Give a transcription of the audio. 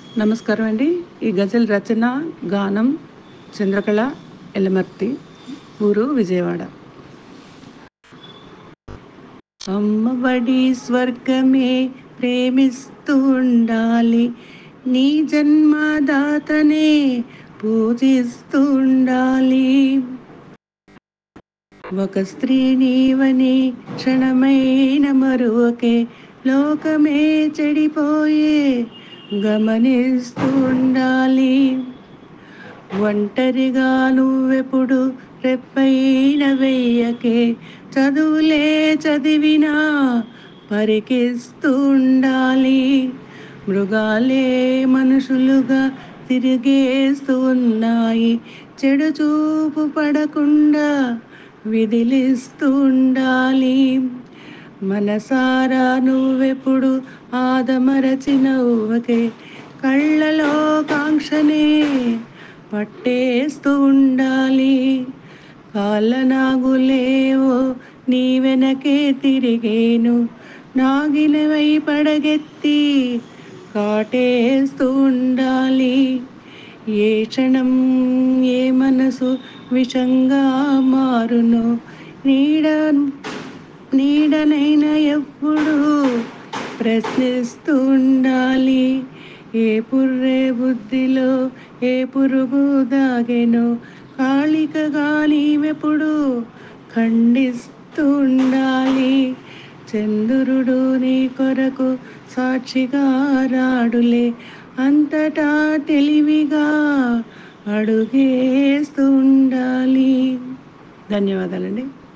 నమస్కారం అండి ఈ గజల్ రచన గానం చంద్రకళ ఎల్లమర్తి ఊరు విజయవాడ అమ్మబడి స్వర్గమే ప్రేమిస్తూ ఉండాలి నీ జన్మదాతనే పూజిస్తూ ఉండాలి ఒక స్త్రీ నీవని క్షణమైన మరువకే లోకమే చెడిపోయే గమనిస్తూ ఉండాలి ఒంటరిగా నువ్వెప్పుడు రెప్పైన వెయ్యకే చదువులే చదివినా పరికిస్తూ ఉండాలి మృగాలే మనుషులుగా తిరిగేస్తూ ఉన్నాయి చెడు చూపు పడకుండా విదిలిస్తూ ఉండాలి మనసారా నువ్వెప్పుడు ఆదమరచిన ఊహకే కళ్ళలో కాంక్షనే పట్టేస్తూ ఉండాలి కాళ్ళనాగులేవో నీ వెనకే తిరిగేను నాగినవై పడగెత్తి కాటేస్తూ ఉండాలి ఏ క్షణం ఏ మనసు విషంగా మారును నీడ నీడనైనా ఎప్పుడు ప్రశ్నిస్తూ ఉండాలి ఏ పుర్రే బుద్ధిలో ఏ పురుగు దాగెను కాళికగా నీవెప్పుడు ఖండిస్తూ ఉండాలి చంద్రుడు నీ కొరకు సాక్షిగా రాడులే అంతటా తెలివిగా అడుగేస్తూ ఉండాలి ధన్యవాదాలండి